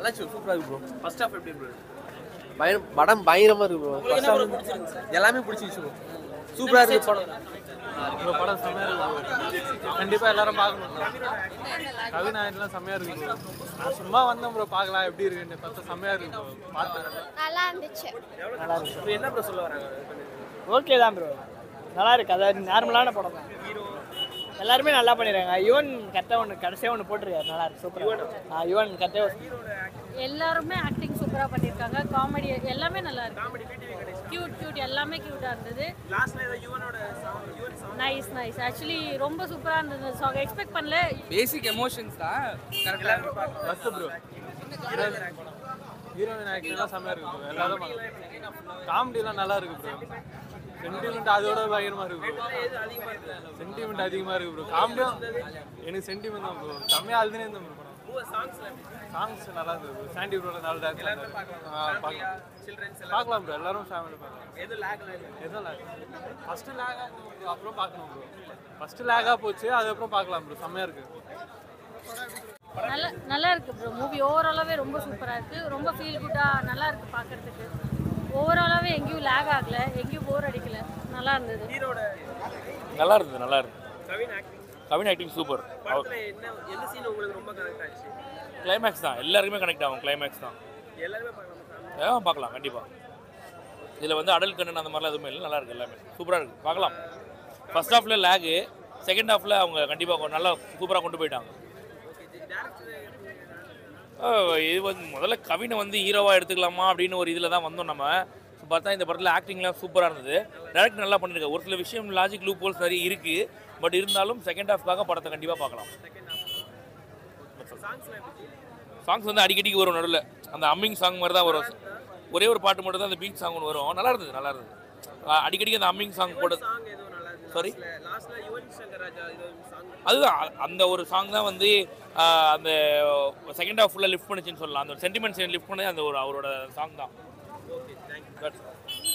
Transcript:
நல்லா சூப்பராக இருக்கு ப்ரோ ஃபர்ஸ்ட் ஹாஃப் எப்படி ப்ரோ பயங்கர படம் பயங்கரமாக இருக்கு ப்ரோ உங்களுக்கு என்ன bro பிடிச்சிருந்துச்சு? எல்லாமே பிடிச்சிருச்சு ப்ரோ சூப்பராக இருக்கு படம் ப்ரோ படம் செம்மையாக இருக்கு கண்டிப்பாக எல்லாரும் பார்க்கணும் bro. கவிநாயகன்லாம் செம்மையாக இருக்கு bro. நான் சும்மா வந்தேன் ப்ரோ பார்க்கலாம் எப்படி இருக்குன்னு பார்த்தா செம்மையாக இருக்கு ப்ரோ பார்த்தேன் நல்லா இருந்துச்சு இப்போ என்ன ப்ரோ சொல்ல வராங்க ஓகே தான் ப்ரோ நல்லா இருக்கு அதாவது நார்மலான படம் தான் எல்லாருமே நல்லா பண்ணிடுறாங்க யுவன் கரெக்டாக ஒன்று கடைசியாக ஒன்று போட்டிருக்காரு நல்லா இருக்கு சூப்பராக யுவன் கரெக்டாக எல்லாருமே ஆக்டிங் சூப்பராக பண்ணியிருக்காங்க காமெடி எல்லாமே நல்லா இருக்கு கியூட் கியூட் எல்லாமே க்யூட்டாக இருந்தது லாஸ்ட்ல ஏதோ யுவனோட song Yuvan song nice nice actually ரொம்ப சூப்பராக இருந்தது சாங் எக்ஸ்பெக்ட் பண்ணல பேசிக் எமோஷன்ஸ் தான் கரெக்டாக ஃபஸ்ட்டு ப்ரோ ஹீரோயின் ஆக்டிங்லாம் செம்மையாக இருக்கு ப்ரோ எல்லாரும் காமெடிலாம் நல்லா இருக்கு ப்ரோ சென்டிமெண்ட் அதோட பயங்கரமாக இருக்கு ப்ரோ சென்டிமெண்ட் அதிகமாக இருக்கு ப்ரோ காமெடியும் எனக்கு சென்டிமெண்ட் தான் ப்ரோ செம்மையாக அழுதுனே இருந்தேன் ப்ரோ படம் சாங்ஸ் நல்லா இருந்தது ப்ரோ சாண்டி ப்ரோட நல்ல டான்ஸ் பார்க்கலாம் பார்க்கலாம் ப்ரோ எல்லாரும் ஃபேமிலி பார்க்கலாம் எது லேக்ல எதுவும் லேக் ஃபஸ்ட்டு லேகாக ப்ரோ அப்புறம் பார்க்கணும் ப்ரோ ஃபஸ்ட்டு லேகாக போச்சு அதுக்கப்புறம் பார்க்கலாம் ப்ரோ செம்மையாக இருக்குது நல்லா நல்லா இருக்கு ப்ரோ மூவி ஓவராலாகவே ரொம்ப சூப்பராக இருக்கு ரொம்ப ஃபீல் குட்டாக நல்லா இருக்கு பார்க்கறதுக்கு ஓவராலாகவே எங்கேயும் லேக் ஆகல எங்கேயும் போர் அடிக்கல நல்லா இருந்தது ஹீரோட நல்லா இருந்தது நல்லா இருந்தது Kavin acting Kavin acting super படத்துல என்ன எந்த சீன் உங்களுக்கு ரொம்ப கனெக்ட் ஆச்சு கிளைமேக்ஸ் தான் எல்லாருக்குமே கனெக்ட் ஆகும் கிளைமேக்ஸ் தான் எல்லாருமே பார்க்கலாம் ஏன் பார்க்கலாம் கண்டிப்பாக இதில் வந்து அடல் கண்ணன் அந்த மாதிரிலாம் எதுவுமே இல்லை நல்லா இருக்கு எல்லாமே சூப்பராக இருக்குது பார்க்கலாம் ஃபர்ஸ்ட் ஹாஃபில் லேகு செகண்ட் ஹாஃபில் அவங்க கண்டிப்பாக நல்லா சூப்பராக கொண்டு போயிட்டாங்க ஆ, இது வந்து முதல்ல கவினை வந்து ஹீரோவாக எடுத்துக்கலாமா அப்படின்னு ஒரு இதில் தான் வந்தோம் நம்ம ஸோ பார்த்தா இந்த படத்தில் ஆக்டிங்லாம் சூப்பராக இருந்தது டேரக்ட் நல்லா பண்ணியிருக்காரு ஒரு சில விஷயம் லாஜிக் லூப் ஹோல்ஸ் நிறைய இருக்குது பட் இருந்தாலும் செகண்ட் ஹாஃப்காக படத்தை கண்டிப்பாக பார்க்கலாம் சாங்ஸ் வந்து அடிக்கடிக்கு வரும் நடுவில் அந்த அம்மிங் சாங் மாதிரி தான் வரும் ஒரே ஒரு பாட்டு மட்டும் தான் அந்த பீச் சாங் ஒன்று வரும் நல்லா இருந்தது நல்லா இருந்தது ஆ, அடிக்கடிக்கு அந்த அம்மிங் சாங் போட சாங் ஏதோ நல்லா இருந்துச்சு சாரி லாஸ்ட்ல யுவன் சங்கர் ராஜா ஏதோ சாங் அதுதான் அ- அந்த ஒரு சாங் தான் வந்து ஆ, அந்த செகண்ட் ஹாஃப் ஃபுல்லாக லிஃப்ட் பண்ணுச்சுன்னு சொல்லலாம் அந்த சென்டிமெண்ட்ஸ் லிஃப்ட் பண்ணது அந்த ஒரு அவரோட சாங் தான் ஓகே தேங்க்யூ That's all.